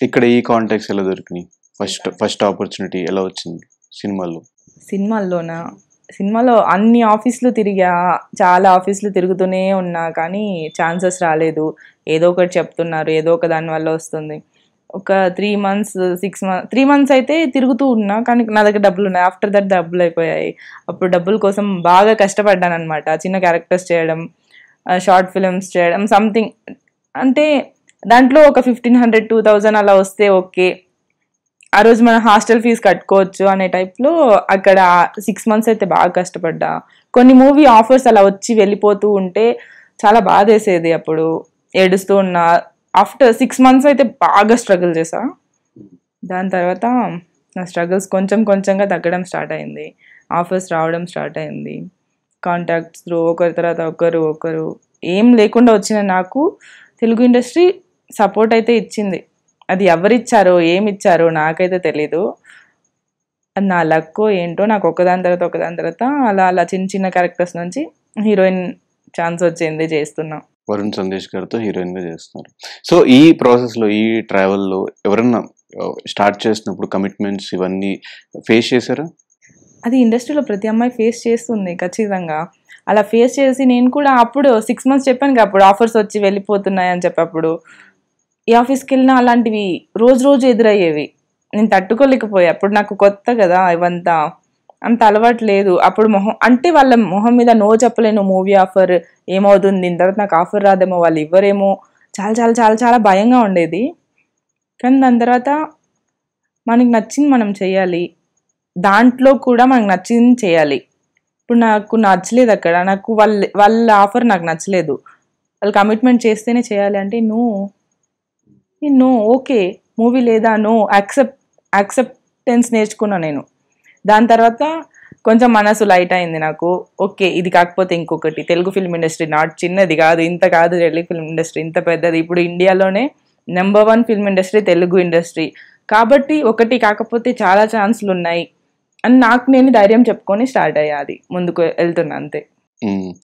ఇక్కడ ఈ కాంటాక్ట్స్ ఎలా దొరికినాయి ఫస్ట్ ఫస్ట్ ఆపర్చునిటీ ఎలా వచ్చింది సినిమాల్లో సినిమాల్లోనా సినిమాలో అన్ని ఆఫీసులు తిరిగా చాలా ఆఫీసులు తిరుగుతూనే ఉన్నా కానీ ఛాన్సెస్ రాలేదు ఏదో ఒకటి చెప్తున్నారు ఏదో ఒక దాని వల్ల వస్తుంది ఒక three months six months three months అయితే తిరుగుతూ ఉన్నా కానీ నా దగ్గర డబ్బులు ఉన్నాయి ఆఫ్టర్ దట్ డబ్బులు అయిపోయాయి అప్పుడు డబ్బుల కోసం బాగా కష్టపడ్డాను అనమాట చిన్న క్యారెక్టర్స్ చేయడం షార్ట్ ఫిల్మ్స్ చేయడం సంథింగ్ అంటే దాంట్లో ఒక ఫిఫ్టీన్ హండ్రెడ్ టూ థౌజండ్ అలా వస్తే ఓకే ఆ రోజు మనం హాస్టల్ ఫీజు కట్టుకోవచ్చు అనే టైప్లో అక్కడ సిక్స్ మంత్స్ అయితే బాగా కష్టపడ్డా కొన్ని మూవీ ఆఫర్స్ అలా వచ్చి వెళ్ళిపోతూ ఉంటే చాలా బాధ వేసేది అప్పుడు ఏడుస్తూ ఉన్నా ఆఫ్టర్ సిక్స్ మంత్స్ అయితే బాగా స్ట్రగుల్ చేసా దాని తర్వాత నా స్ట్రగుల్స్ కొంచెం కొంచెంగా తగ్గడం స్టార్ట్ అయింది ఆఫర్స్ రావడం స్టార్ట్ అయింది కాంటాక్ట్స్ త్రూ ఒకరి తర్వాత ఒకరు ఒకరు ఏం లేకుండా వచ్చిన నాకు తెలుగు ఇండస్ట్రీ సపోర్ట్ అయితే ఇచ్చింది అది ఎవరిచ్చారో ఏమి ఇచ్చారో నాకైతే తెలీదు అది నా లక్కో ఏంటో నాకు ఒకదాని తర్వాత ఒకదాని తర్వాత అలా అలా చిన్న చిన్న క్యారెక్టర్స్ నుంచి హీరోయిన్ ఛాన్స్ వచ్చింది చేస్తున్నా వరుణ్ సందేశ్ గారితో హీరోయిన్ గా చేస్తున్నారు సో ఈ ప్రాసెస్ లో ఈ ట్రావెల్ లో ఎవరన్నా స్టార్ట్ చేసినప్పుడు కమిట్మెంట్స్ ఇవన్నీ ఫేస్ చేశారా అది ఇండస్ట్రీలో ప్రతి అమ్మాయి ఫేస్ చేస్తుంది ఖచ్చితంగా అలా ఫేస్ చేసి నేను కూడా అప్పుడు సిక్స్ మంత్స్ చెప్పాను కదా అప్పుడు ఆఫర్స్ వచ్చి వెళ్ళిపోతున్నాయి అని చెప్పప్పుడు ఈ ఆఫీస్కి వెళ్ళినా అలాంటివి రోజు రోజు ఎదురయ్యేవి నేను తట్టుకోలేకపోయా అప్పుడు నాకు కొత్త కదా ఇవంతా అంత అలవాటు లేదు అప్పుడు మొహం అంటే వాళ్ళ మొహం మీద నో చెప్పలేను మూవీ ఆఫర్ ఏమవుతుంది దీని తర్వాత నాకు ఆఫర్ రాదేమో వాళ్ళు ఇవ్వరేమో చాలా చాలా చాలా చాలా భయంగా ఉండేది కానీ దాని తర్వాత మనకి నచ్చింది మనం చేయాలి దాంట్లో కూడా మనకు నచ్చింది చేయాలి ఇప్పుడు నాకు నచ్చలేదు అక్కడ నాకు వాళ్ళ వాళ్ళ ఆఫర్ నాకు నచ్చలేదు వాళ్ళు కమిట్మెంట్ చేస్తేనే చేయాలి అంటే నో నో ఓకే మూవీ లేదా నో యాక్సెప్ట్ యాక్సెప్టెన్స్ నేర్చుకున్నా నేను దాని తర్వాత కొంచెం మనసు లైట్ అయింది నాకు ఓకే ఇది కాకపోతే ఇంకొకటి తెలుగు ఫిల్మ్ ఇండస్ట్రీ నాట్ చిన్నది కాదు ఇంత కాదు తెలుగు ఫిల్మ్ ఇండస్ట్రీ ఇంత పెద్దది ఇప్పుడు ఇండియాలోనే number one film industry Telugu industry కాబట్టి ఒకటి కాకపోతే చాలా ఛాన్సులు ఉన్నాయి అని నాకు నేను ధైర్యం చెప్పుకొని స్టార్ట్ అయ్యాది ముందుకు వెళ్తున్నా అంతే మ్మ్.